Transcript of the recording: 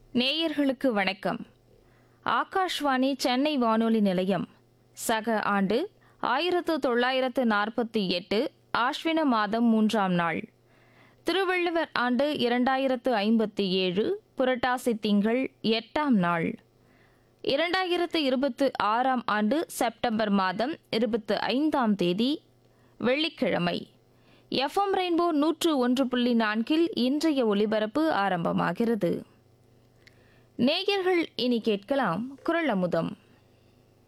நேயர்களுக்கு வணக்கம் ஆகாஷ்வாணி சென்னை வானொலி நிலையம் சக ஆண்டு ஆயிரத்து தொள்ளாயிரத்து நாற்பத்தி எட்டு ஆஸ்வின மாதம் மூன்றாம் நாள் திருவள்ளுவர் ஆண்டு இரண்டாயிரத்து ஐம்பத்தி ஏழு புரட்டாசி திங்கள் எட்டாம் நாள் இரண்டாயிரத்து இருபத்து ஆறாம் ஆண்டு செப்டம்பர் மாதம் இருபத்து ஐந்தாம் தேதி வெள்ளிக்கிழமை எஃப்எம் ரெயின்போ நூற்று ஒன்று புள்ளி நான்கில் இன்றைய ஒலிபரப்பு ஆரம்பமாகிறது நேயர்கள் இனி கேட்கலாம் குரல் அமுதம்